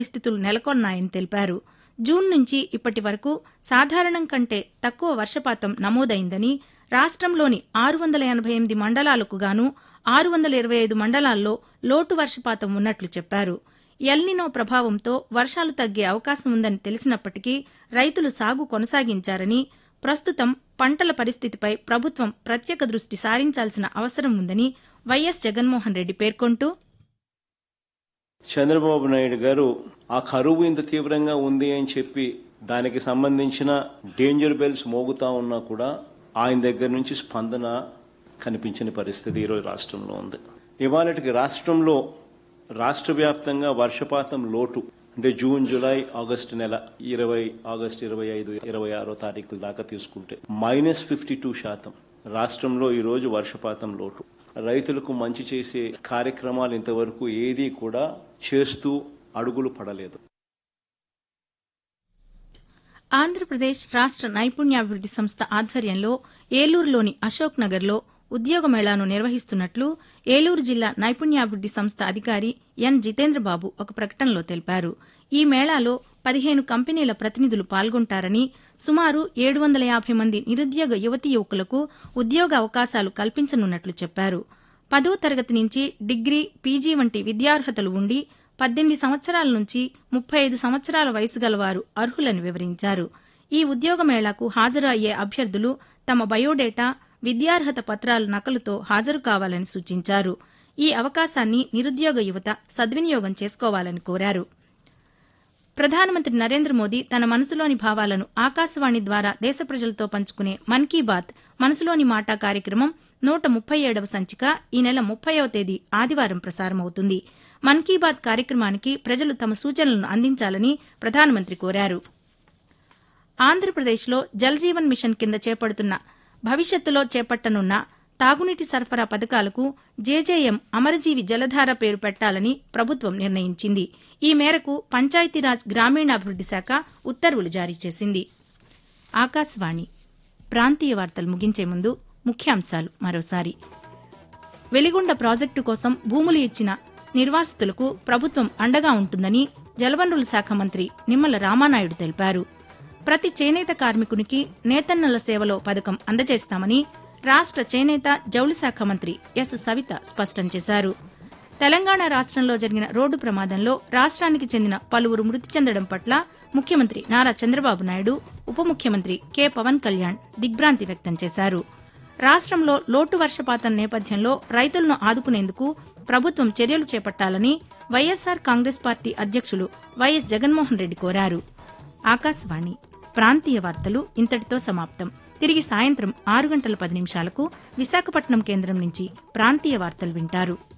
పరిస్థితులు నెలకొన్నాయని తెలిపారు జూన్ నుంచి ఇప్పటి వరకు సాధారణం కంటే తక్కువ వర్షపాతం నమోదైందని రాష్టంలోని ఆరు వందల ఎనభై ఎనిమిది మండలాలకు గాను ఆరు వందల ఇరవై ఐదు మండలాల్లో లోటు వర్షపాతం ఉన్నట్లు చెప్పారు ఎల్నినో ప్రభావంతో వర్షాలు తగ్గే అవకాశం ఉందని తెలిసినప్పటికీ రైతులు సాగు కొనసాగించారని ప్రస్తుతం పంటల పరిస్థితిపై ప్రభుత్వం ప్రత్యేక దృష్టి సారించాల్సిన అవసరం ఉందని వైఎస్ జగన్మోహన్ రెడ్డి పేర్కొంటూ చంద్రబాబు నాయుడు గారు ఆ కరువు ఇంత తీవ్రంగా ఉంది అని చెప్పి దానికి సంబంధించిన డేంజర్ బెల్స్ మోగుతా ఉన్నా కూడా ఆయన దగ్గర నుంచి స్పందన కనిపించని పరిస్థితి ఈరోజు రాష్ట్రంలో ఉంది ఇవాళకి రాష్ట్రంలో రాష్ట్ర వ్యాప్తంగా వర్షపాతం లోటు అంటే జూన్ జూలై ఆగస్టు నెల ఇరవై ఆగస్టు ఇరవై ఐదు ఇరవై ఆరో తారీఖుల దాకా తీసుకుంటే మైనస్ ఫిఫ్టీ టూ శాతం రాష్ట్రంలో ఈ రోజు వర్షపాతం లోటు రైతులకు మంచి చేసే కార్యక్రమాలు ఇంతవరకు ఏదీ కూడా చేస్తూ అడుగులు పడలేదు ఆంధ్రప్రదేశ్ రాష్ట నైపుణ్యాభివృద్ది సంస్థ ఆధ్వర్యంలో ఏలూరులోని అశోక్ నగర్లో ఉద్యోగ మేళాను నిర్వహిస్తున్నట్లు ఏలూరు జిల్లా నైపుణ్యాభివృద్ది సంస్థ అధికారి ఎన్ జితేంద్రబాబు ఒక ప్రకటనలో తెలిపారు ఈ మేళాలో పదిహేను కంపెనీల ప్రతినిధులు పాల్గొంటారని సుమారు ఏడు వందల యాభై మంది నిరుద్యోగ యువతీ యువకులకు ఉద్యోగ అవకాశాలు కల్పించనున్నట్లు చెప్పారు పదో తరగతి నుంచి డిగ్రీ పీజీ వంటి విద్యార్హతలు ఉండి పద్దెనిమిది సంవత్సరాల నుంచి ముప్పై ఐదు సంవత్సరాల వయసు గలవారు అర్హులని వివరించారు ఈ ఉద్యోగ మేళాకు హాజరు అయ్యే అభ్యర్థులు తమ బయోడేటా విద్యార్హత పత్రాల నకలుతో హాజరు కావాలని సూచించారు ఈ అవకాశాన్ని నిరుద్యోగ యువత సద్వినియోగం చేసుకోవాలని కోరారు ప్రధానమంత్రి నరేంద్ర మోదీ తన మనసులోని భావాలను ఆకాశవాణి ద్వారా దేశ ప్రజలతో పంచుకునే మన్ కీ బాత్ మనసులోని మాట కార్యక్రమం నూట ముప్పై ఏడవ సంచిక ఈ నెల ముప్పైవ తేదీ ఆదివారం ప్రసారమవుతుంది మన్ కీ బాత్ కార్యక్రమానికి ప్రజలు తమ సూచనలను అందించాలని ప్రధానమంత్రి కోరారు ఆంధ్రప్రదేశ్లో జల్ జీవన్ మిషన్ కింద చేపడుతున్న భవిష్యత్తులో చేపట్టనున్న తాగునీటి సరఫరా పథకాలకు జేజేఎం అమరజీవి జలధార పేరు పెట్టాలని ప్రభుత్వం నిర్ణయించింది ఈ మేరకు పంచాయతీరాజ్ గ్రామీణాభివృద్ది శాఖ ఉత్తర్వులు జారీ చేసింది ఆకాశవాణి ప్రాంతీయ వార్తలు ముగించే ముందు ముఖ్యాంశాలు మరోసారి వెలిగొండ ప్రాజెక్టు కోసం భూములు ఇచ్చిన నిర్వాసితులకు ప్రభుత్వం అండగా ఉంటుందని జలవనరుల శాఖ మంత్రి నిమ్మల రామానాయుడు తెలిపారు ప్రతి చేనేత కార్మికునికి నేతన్నల సేవలో పథకం అందజేస్తామని రాష్ట చేనేత జౌళి శాఖ మంత్రి ఎస్ సవిత స్పష్టం చేశారు తెలంగాణ రాష్ట్రంలో జరిగిన రోడ్డు ప్రమాదంలో రాష్ట్రానికి చెందిన పలువురు మృతి చెందడం పట్ల ముఖ్యమంత్రి నారా చంద్రబాబు నాయుడు ఉప ముఖ్యమంత్రి కె పవన్ కళ్యాణ్ దిగ్భ్రాంతి వ్యక్తం చేశారు రాష్ట్రంలో లోటు వర్షపాతం నేపథ్యంలో రైతులను ఆదుకునేందుకు ప్రభుత్వం చర్యలు చేపట్టాలని వైఎస్సార్ కాంగ్రెస్ పార్టీ అధ్యక్షులు వైఎస్ జగన్మోహన్ రెడ్డి కోరారు ఆకాశవాణి ప్రాంతీయ వార్తలు ఇంతటితో సమాప్తం తిరిగి సాయంత్రం ఆరు గంటల పది నిమిషాలకు విశాఖపట్నం కేంద్రం నుంచి ప్రాంతీయ వార్తలు వింటారు